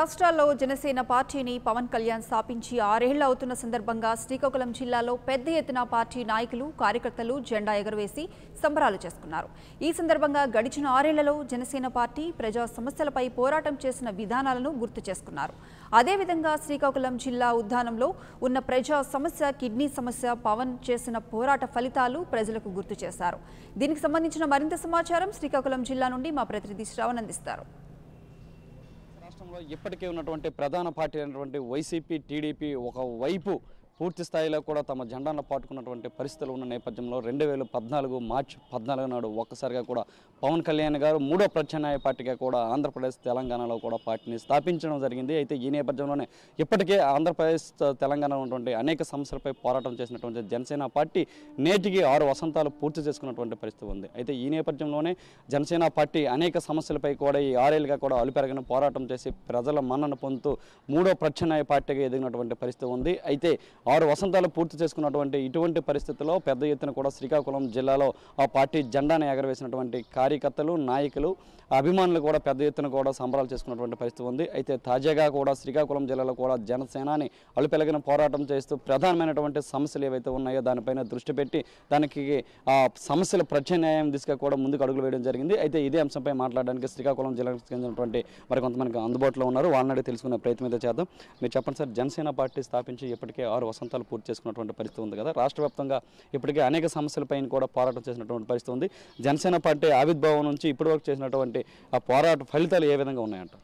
రాష్ట్రాల్లో జనసేన పార్టీని పవన్ కళ్యాణ్ స్థాపించి ఆరేళ్లు అవుతున్న సందర్భంగా శ్రీకాకుళం జిల్లాలో పెద్ద ఎత్తున పార్టీ నాయకులు కార్యకర్తలు జెండా ఎగురవేసి సంబరాలు చేసుకున్నారు ఈ సందర్భంగా గడిచిన ఆరేళ్లలో జనసేన పార్టీ ప్రజా సమస్యలపై పోరాటం చేసిన విధానాలను గుర్తు చేసుకున్నారు అదేవిధంగా శ్రీకాకుళం జిల్లా ఉద్యానంలో ఉన్న ప్రజా సమస్య కిడ్నీ సమస్య పవన్ చేసిన పోరాట ఫలితాలు ప్రజలకు గుర్తు చేశారు దీనికి సంబంధించిన మరింత సమాచారం శ్రీకాకుళం జిల్లా నుండి మా ప్రతినిధి శ్రవణ్ అందిస్తారు రాష్ట్రంలో ఇప్పటికే ఉన్నటువంటి ప్రధాన పార్టీ అయినటువంటి వైసీపీ టీడీపీ ఒక వైపు పూర్తి స్థాయిలో కూడా తమ జెండాను పాటుకున్నటువంటి పరిస్థితులు ఉన్న నేపథ్యంలో రెండు వేల పద్నాలుగు మార్చి పద్నాలుగు నాడు ఒక్కసారిగా కూడా పవన్ కళ్యాణ్ గారు మూడో ప్రత్యామ్నాయ పార్టీగా కూడా ఆంధ్రప్రదేశ్ తెలంగాణలో కూడా పార్టీని స్థాపించడం జరిగింది అయితే ఈ నేపథ్యంలోనే ఇప్పటికే ఆంధ్రప్రదేశ్ తెలంగాణ ఉన్నటువంటి అనేక సమస్యలపై పోరాటం చేసినటువంటి జనసేన పార్టీ నేటికి ఆరు వసంతాలు పూర్తి చేసుకున్నటువంటి పరిస్థితి ఉంది అయితే ఈ నేపథ్యంలోనే జనసేన పార్టీ అనేక సమస్యలపై కూడా ఈ ఆరేళ్ళుగా కూడా అలుపెరగిన పోరాటం చేసి ప్రజల మన్నన పొందుతూ మూడో ప్రత్యామ్నాయ పార్టీగా ఎదిగినటువంటి పరిస్థితి ఉంది అయితే ఆరు వసంతాలు పూర్తి చేసుకున్నటువంటి ఇటువంటి పరిస్థితుల్లో పెద్ద ఎత్తున కూడా శ్రీకాకుళం జిల్లాలో ఆ పార్టీ జెండాను ఎగరవేసినటువంటి కార్యకర్తలు నాయకులు అభిమానులు కూడా పెద్ద ఎత్తున కూడా సంబరాలు చేసుకున్నటువంటి పరిస్థితి ఉంది అయితే తాజాగా కూడా శ్రీకాకుళం జిల్లాలో కూడా జనసేనాని అలుపెలగిన పోరాటం చేస్తూ ప్రధానమైనటువంటి సమస్యలు ఏవైతే ఉన్నాయో దానిపైన దృష్టి పెట్టి దానికి ఆ సమస్యల ప్రత్యామ్నాయం దిశగా కూడా ముందుకు అడుగులు వేయడం జరిగింది అయితే ఇదే అంశంపై మాట్లాడడానికి శ్రీకాకుళం జిల్లాకు చెందినటువంటి మరి కొంతమందికి అందుబాటులో ఉన్నారు వాళ్ళని అడిగి తెలుసుకునే ప్రయత్నం అయితే చేద్దాం మీరు చెప్పండి సార్ జనసేన పార్టీ స్థాపించి ఇప్పటికే ఆరు వసంతాలు పూర్తి చేసుకున్నటువంటి పరిస్థితి ఉంది కదా రాష్ట్ర వ్యాప్తంగా ఇప్పటికే అనేక సమస్యలపైన కూడా పోరాటం చేసినటువంటి పరిస్థితి ఉంది జనసేన పార్టీ ఆవిర్భావం నుంచి ఇప్పటివరకు చేసినటువంటి ఆ పోరాట ఫలితాలు ఏ విధంగా ఉన్నాయంట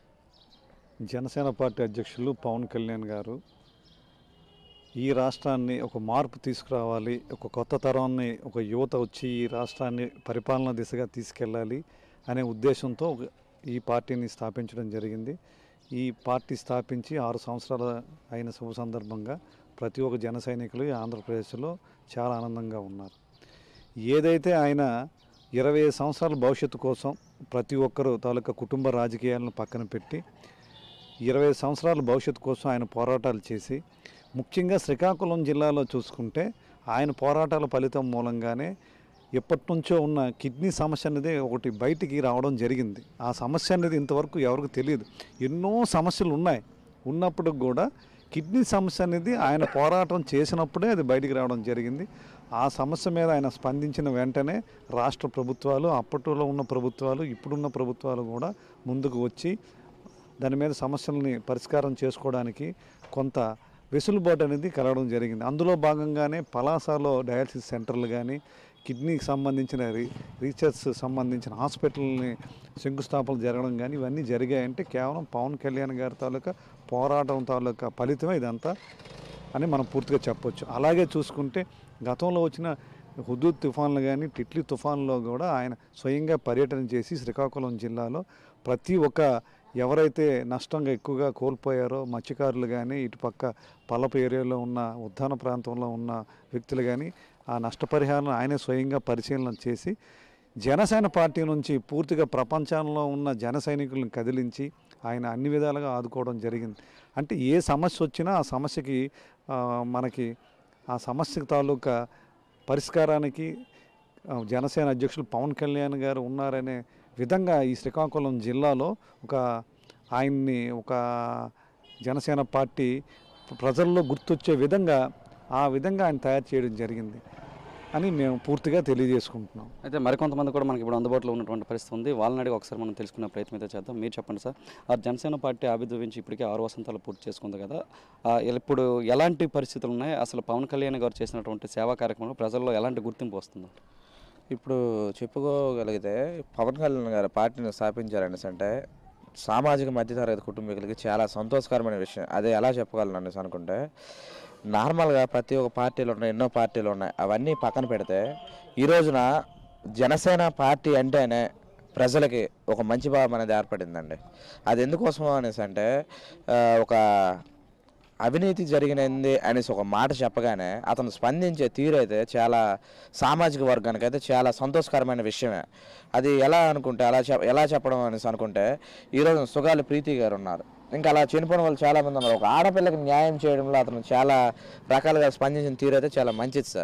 జనసేన పార్టీ అధ్యక్షులు పవన్ కళ్యాణ్ గారు ఈ రాష్ట్రాన్ని ఒక మార్పు తీసుకురావాలి ఒక కొత్త తరాన్ని ఒక యువత వచ్చి ఈ రాష్ట్రాన్ని పరిపాలన దిశగా తీసుకెళ్ళాలి అనే ఉద్దేశంతో ఒక- ఈ పార్టీని స్థాపించడం జరిగింది ఈ పార్టీ స్థాపించి ఆరు సంవత్సరాల అయిన శుభ సందర్భంగా ప్రతి ఒక్క జన సైనికులు ఈ ఆంధ్రప్రదేశ్లో చాలా ఆనందంగా ఉన్నారు ఏదైతే ఆయన ఇరవై ఐదు సంవత్సరాల భవిష్యత్తు కోసం ప్రతి ఒక్కరూ తాలూకా కుటుంబ రాజకీయాలను పక్కన పెట్టి ఇరవై సంవత్సరాల భవిష్యత్తు కోసం ఆయన పోరాటాలు చేసి ముఖ్యంగా శ్రీకాకుళం జిల్లాలో చూసుకుంటే ఆయన పోరాటాల ఫలితం మూలంగానే ఎప్పటి నుంచో ఉన్న కిడ్నీ సమస్య అనేది ఒకటి బయటికి రావడం జరిగింది ఆ సమస్య అనేది ఇంతవరకు ఎవరికి తెలియదు ఎన్నో సమస్యలు ఉన్నాయి ఉన్నప్పుడు కూడా కిడ్నీ సమస్య అనేది ఆయన పోరాటం చేసినప్పుడే అది బయటికి రావడం జరిగింది ఆ సమస్య మీద ఆయన స్పందించిన వెంటనే రాష్ట్ర ప్రభుత్వాలు అప్పట్లో ఉన్న ప్రభుత్వాలు ఇప్పుడున్న ప్రభుత్వాలు కూడా ముందుకు వచ్చి దాని మీద సమస్యల్ని పరిష్కారం చేసుకోవడానికి కొంత వెసులుబాటు అనేది కలగడం జరిగింది అందులో భాగంగానే పలాసలో డయాలసిస్ సెంటర్లు కానీ కిడ్నీకి సంబంధించిన రీ రీసెర్చ్ సంబంధించిన హాస్పిటల్ని శంకుస్థాపన జరగడం కానీ ఇవన్నీ జరిగాయంటే కేవలం పవన్ కళ్యాణ్ గారి తాలూకా పోరాటం తాలూకా ఫలితమే ఇదంతా అని మనం పూర్తిగా చెప్పొచ్చు అలాగే చూసుకుంటే గతంలో వచ్చిన హుదూద్ తుఫాన్లు కానీ టిట్లీ తుఫాన్లో కూడా ఆయన స్వయంగా పర్యటన చేసి శ్రీకాకుళం జిల్లాలో ప్రతి ఒక్క ఎవరైతే నష్టంగా ఎక్కువగా కోల్పోయారో మత్స్యకారులు కానీ ఇటుపక్క పల్లపు ఏరియాలో ఉన్న ఉద్దాన ప్రాంతంలో ఉన్న వ్యక్తులు కానీ ఆ నష్టపరిహారం ఆయనే స్వయంగా పరిశీలన చేసి జనసేన పార్టీ నుంచి పూర్తిగా ప్రపంచంలో ఉన్న జన సైనికులను కదిలించి ఆయన అన్ని విధాలుగా ఆదుకోవడం జరిగింది అంటే ఏ సమస్య వచ్చినా ఆ సమస్యకి ఆ, మనకి ఆ సమస్య తాలూకా పరిష్కారానికి ఆ, జనసేన అధ్యక్షులు పవన్ కళ్యాణ్ గారు ఉన్నారనే విధంగా ఈ శ్రీకాకుళం జిల్లాలో ఒక ఆయన్ని ఒక జనసేన పార్టీ ప్రజల్లో గుర్తొచ్చే విధంగా ఆ విధంగా ఆయన తయారు చేయడం జరిగింది అని మేము పూర్తిగా తెలియజేసుకుంటున్నాం అయితే మరికొంతమంది కూడా మనకి ఇప్పుడు అందుబాటులో ఉన్నటువంటి పరిస్థితి ఉంది వాళ్ళని అడిగి ఒకసారి మనం తెలుసుకునే ప్రయత్నం అయితే చేద్దాం మీరు చెప్పండి సార్ ఆ జనసేన పార్టీ ఆవిర్భవించి ఇప్పటికే ఆరు వసంతాలు పూర్తి చేసుకుంది కదా ఆ, ఇప్పుడు ఎలాంటి పరిస్థితులు ఉన్నాయి అసలు పవన్ కళ్యాణ్ గారు చేసినటువంటి సేవా కార్యక్రమంలో ప్రజల్లో ఎలాంటి గుర్తింపు వస్తుంది ఇప్పుడు చెప్పుకోగలిగితే పవన్ కళ్యాణ్ గారు పార్టీని స్థాపించారనేసి అంటే సామాజిక మధ్యతరగతి కుటుంబీకులకి చాలా సంతోషకరమైన విషయం అదే ఎలా చెప్పగలను అనేసి అనుకుంటే నార్మల్గా ప్రతి ఒక్క పార్టీలు ఉన్నాయి ఎన్నో పార్టీలు ఉన్నాయి అవన్నీ పక్కన పెడితే ఈ రోజున జనసేన పార్టీ అంటేనే ప్రజలకి ఒక మంచి భావం అనేది ఏర్పడిందండి అది ఎందుకోసం అనేసి అంటే ఆ, ఒక అవినీతి జరిగినది అనేసి ఒక మాట చెప్పగానే అతను స్పందించే తీరు అయితే చాలా సామాజిక వర్గానికి అయితే చాలా సంతోషకరమైన విషయమే అది ఎలా అనుకుంటే అలా చెప్ ఎలా చెప్పడం అనేసి అనుకుంటే ఈరోజు సుగాలి ప్రీతి గారు ఉన్నారు ఇంకా అలా చనిపోయిన వాళ్ళు చాలా మంది ఉన్నారు ఒక ఆడపిల్లకి న్యాయం చేయడంలో అతను చాలా రకాలుగా స్పందించిన తీరు అయితే చాలా మంచిది సార్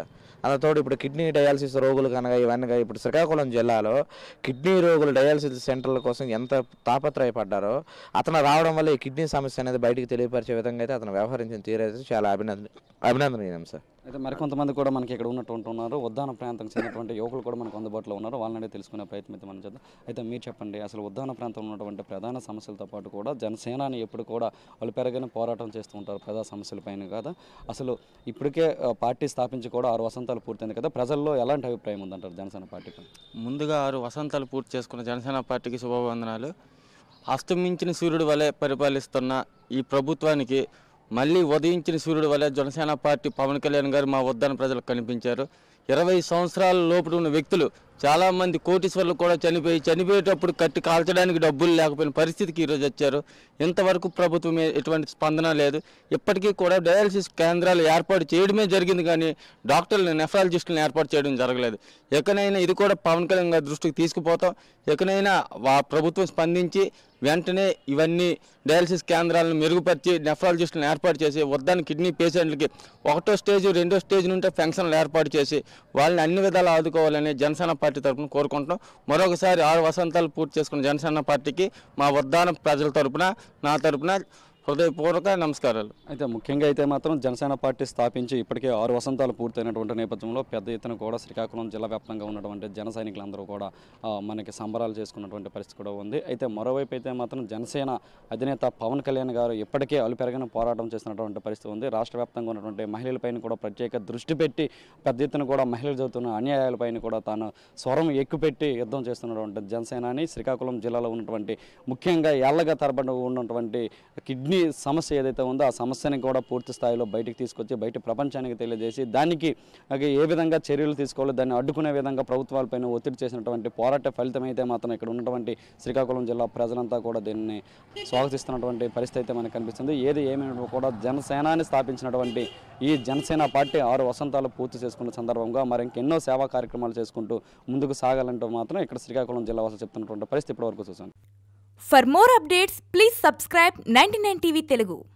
అందుతోడు ఇప్పుడు కిడ్నీ డయాలసిస్ రోగులు కనుక ఇవన్నీ ఇప్పుడు శ్రీకాకుళం జిల్లాలో కిడ్నీ రోగులు డయాలసిస్ సెంటర్ల కోసం ఎంత తాపత్రయపడ్డారో అతను రావడం వల్ల ఈ కిడ్నీ సమస్య అనేది బయటికి తెలియపరిచే విధంగా అయితే అతను వ్యవహరించిన తీరైతే చాలా అభినందన అభినందనీయం సార్ అయితే మరికొంతమంది కూడా మనకి ఇక్కడ ఉన్నటువంటి ఉన్నారు ఉద్దాన ప్రాంతం చెందినటువంటి యువకులు కూడా మనకు అందుబాటులో ఉన్నారు వాళ్ళని తెలుసుకునే ప్రయత్నం అయితే మనం చేద్దాం అయితే మీరు చెప్పండి అసలు ఉద్దాన ప్రాంతంలో ఉన్నటువంటి ప్రధాన సమస్యలతో పాటు కూడా జనసేనాని ఎప్పుడు కూడా వాళ్ళు పెరగని పోరాటం చేస్తూ ఉంటారు ప్రజా సమస్యలపైన కదా అసలు ఇప్పటికే ఆ, పార్టీ స్థాపించి కూడా ఆరు వసంతాలు పూర్తయింది కదా ప్రజల్లో ఎలాంటి అభిప్రాయం ఉందంటారు జనసేన పార్టీకి ముందుగా ఆరు వసంతాలు పూర్తి చేసుకున్న జనసేన పార్టీకి శుభవందనాలు అస్తమించిన సూర్యుడు వలె పరిపాలిస్తున్న ఈ ప్రభుత్వానికి మళ్ళీ ఉదయించిన సూర్యుడు వలె జనసేన పార్టీ పవన్ కళ్యాణ్ గారు మా వద్దన ప్రజలకు కనిపించారు ఇరవై సంవత్సరాల లోపల ఉన్న వ్యక్తులు చాలామంది కోటీశ్వర్లు కూడా చనిపోయి చనిపోయేటప్పుడు కట్టి కాల్చడానికి డబ్బులు లేకపోయిన పరిస్థితికి ఈరోజు వచ్చారు ఇంతవరకు ప్రభుత్వం ఏ- ఎటువంటి స్పందన లేదు ఇప్పటికీ కూడా డయాలసిస్ కేంద్రాలు ఏర్పాటు చేయడమే జరిగింది కానీ డాక్టర్లు నెఫ్రాలజిస్టులను ఏర్పాటు చేయడం జరగలేదు ఎక్కడైనా ఇది కూడా పవన్ కళ్యాణ్ గారి దృష్టికి తీసుకుపోతాం ఎక్కడైనా వా ప్రభుత్వం స్పందించి వెంటనే ఇవన్నీ డయాలసిస్ కేంద్రాలను మెరుగుపరిచి నెఫ్రాలజిస్టులను ఏర్పాటు చేసి వద్దని కిడ్నీ పేషెంట్లకి ఒకటో స్టేజ్ రెండో స్టేజ్ నుండి ఫంక్షన్లు ఏర్పాటు చేసి వాళ్ళని అన్ని విధాలు ఆదుకోవాలని జనసేన పార్టీ తరపున కోరుకుంటున్నాం మరొకసారి ఆరు వసంతాలు పూర్తి చేసుకున్న జనసేన పార్టీకి మా వద్దాన ప్రజల తరపున నా తరపున హృదయపూర్వక నమస్కారాలు అయితే ముఖ్యంగా అయితే మాత్రం జనసేన పార్టీ స్థాపించి ఇప్పటికే ఆరు వసంతాలు పూర్తయినటువంటి నేపథ్యంలో పెద్ద ఎత్తున కూడా శ్రీకాకుళం జిల్లా వ్యాప్తంగా ఉన్నటువంటి జన సైనికులందరూ కూడా ఆ, మనకి సంబరాలు చేసుకున్నటువంటి పరిస్థితి కూడా ఉంది అయితే మరోవైపు అయితే మాత్రం జనసేన అధినేత పవన్ కళ్యాణ్ గారు ఇప్పటికే అలుపెరగని పోరాటం చేస్తున్నటువంటి పరిస్థితి ఉంది రాష్ట్ర వ్యాప్తంగా ఉన్నటువంటి మహిళలపైన కూడా ప్రత్యేక దృష్టి పెట్టి పెద్ద ఎత్తున కూడా మహిళలు చదువుతున్న అన్యాయాలపైన కూడా తాను స్వరం ఎక్కుపెట్టి యుద్ధం చేస్తున్నటువంటి జనసేనాని శ్రీకాకుళం జిల్లాలో ఉన్నటువంటి ముఖ్యంగా ఏళ్లగా తరబడి ఉన్నటువంటి కిడ్నీ సమస్య ఏదైతే ఉందో ఆ సమస్యని కూడా పూర్తి స్థాయిలో బయటికి తీసుకొచ్చి బయట ప్రపంచానికి తెలియజేసి దానికి అలాగే ఏ విధంగా చర్యలు తీసుకోవాలో దాన్ని అడ్డుకునే విధంగా ప్రభుత్వాలపైన ఒత్తిడి చేసినటువంటి పోరాట ఫలితం అయితే మాత్రం ఇక్కడ ఉన్నటువంటి శ్రీకాకుళం జిల్లా ప్రజలంతా కూడా దీన్ని స్వాగతిస్తున్నటువంటి పరిస్థితి అయితే మనకు కనిపిస్తుంది ఏది ఏమైనా కూడా జనసేనాని స్థాపించినటువంటి ఈ జనసేన పార్టీ ఆరు వసంతాలు పూర్తి చేసుకున్న సందర్భంగా మరి ఇంకెన్నో సేవా కార్యక్రమాలు చేసుకుంటూ ముందుకు సాగాలంటూ మాత్రం ఇక్కడ శ్రీకాకుళం జిల్లా వాసులు చెప్తున్నటువంటి పరిస్థితి ఇప్పటివరకు చూసాను For more updates, please subscribe 99 TV Telugu.